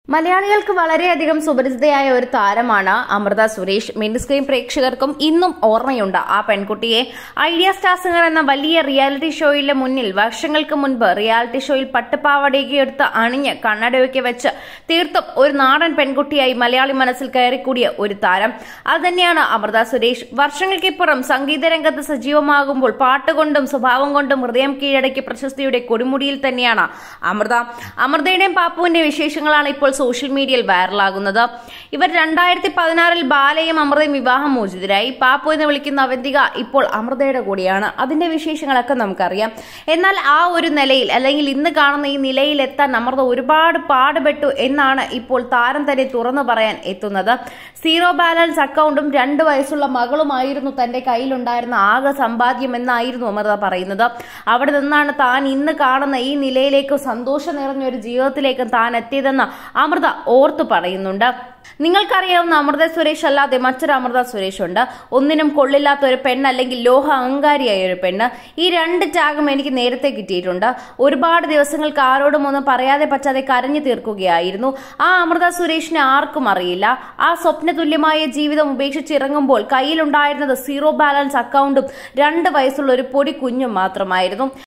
മലയാളികൾക്ക് വളരെയധികം സുപരിചിതയായ ഒരു താരമാണ് അമൃത സുരേഷ് മിനി സ്ക്രീൻ പ്രേക്ഷകർക്കും ഇന്നും ഓർമ്മയുണ്ട് ആ പെൺകുട്ടിയെ ഐഡിയ സ്റ്റാർ സിംഗർ എന്ന വലിയ റിയാലിറ്റി ഷോയിലെ മുന്നിൽ വർഷങ്ങൾക്ക് മുൻപ് റിയാലിറ്റി ഷോയിൽ പട്ടുപാവടയൊക്കെ എടുത്ത് അണിഞ്ഞ് കണ്ണടയൊക്കെ വെച്ച് തീർത്തും ഒരു നാടൻ പെൺകുട്ടിയായി മലയാളി മനസ്സിൽ കയറിക്കൂടിയ ഒരു താരം അത് തന്നെയാണ് അമൃത സുരേഷ് വർഷങ്ങൾക്കിപ്പുറം സംഗീത രംഗത്ത് സജീവമാകുമ്പോൾ പാട്ടുകൊണ്ടും സ്വഭാവം കൊണ്ടും ഹൃദയം കീഴടക്കിയ പ്രശസ്തിയുടെ കൊടുമുടിയിൽ തന്നെയാണ് അമൃത അമൃതയുടെയും പാപ്പുവിന്റെയും വിശേഷങ്ങളാണ് ഇപ്പോൾ സോഷ്യൽ മീഡിയയിൽ വൈറലാകുന്നത് ഇവർ രണ്ടായിരത്തി പതിനാറിൽ ബാലയും അമൃതയും വിവാഹം മോചിതരായി പാപ്പു എന്ന് വിളിക്കുന്ന അവന്തിക ഇപ്പോൾ അമൃതയുടെ കൂടെയാണ് അതിന്റെ വിശേഷങ്ങളൊക്കെ നമുക്കറിയാം എന്നാൽ ആ ഒരു നിലയിൽ അല്ലെങ്കിൽ ഇന്ന് കാണുന്ന ഈ നിലയിൽ എത്താൻ അമൃത ഒരുപാട് പാടുപെട്ടു എന്നാണ് ഇപ്പോൾ താരം തന്നെ തുറന്നു പറയാൻ എത്തുന്നത് സീറോ ബാലൻസ് അക്കൗണ്ടും രണ്ട് വയസ്സുള്ള മകളുമായിരുന്നു തന്റെ കയ്യിലുണ്ടായിരുന്ന ആകെ സമ്പാദ്യം എന്നായിരുന്നു അമൃത പറയുന്നത് അവിടെ നിന്നാണ് താൻ ഇന്ന് കാണുന്ന ഈ നിലയിലേക്ക് സന്തോഷം നിറഞ്ഞ ഒരു ജീവിതത്തിലേക്ക് താൻ എത്തിയതെന്ന് അമൃത ഓർത്തു പറയുന്നുണ്ട് നിങ്ങൾക്കറിയാവുന്ന അമൃത സുരേഷ് അല്ലാതെ മറ്റൊരു അമൃത സുരേഷ് ഉണ്ട് ഒന്നിനും കൊള്ളില്ലാത്ത ഒരു പെണ്ണ് അല്ലെങ്കിൽ ലോഹ അഹങ്കാരിയായ ഒരു പെണ്ണ് ഈ രണ്ട് ടാഗും എനിക്ക് നേരത്തെ കിട്ടിയിട്ടുണ്ട് ഒരുപാട് ദിവസങ്ങൾക്ക് ആരോടും ഒന്നും പറയാതെ പറ്റാതെ കരഞ്ഞു തീർക്കുകയായിരുന്നു ആ അമൃത സുരേഷിനെ ആർക്കും അറിയില്ല ആ സ്വപ്നതുല്യമായ ജീവിതം ഉപേക്ഷിച്ചിറങ്ങുമ്പോൾ കയ്യിലുണ്ടായിരുന്നത് സീറോ ബാലൻസ് അക്കൗണ്ടും രണ്ട് വയസ്സുള്ള ഒരു പൊടി കുഞ്ഞും മാത്രമായിരുന്നു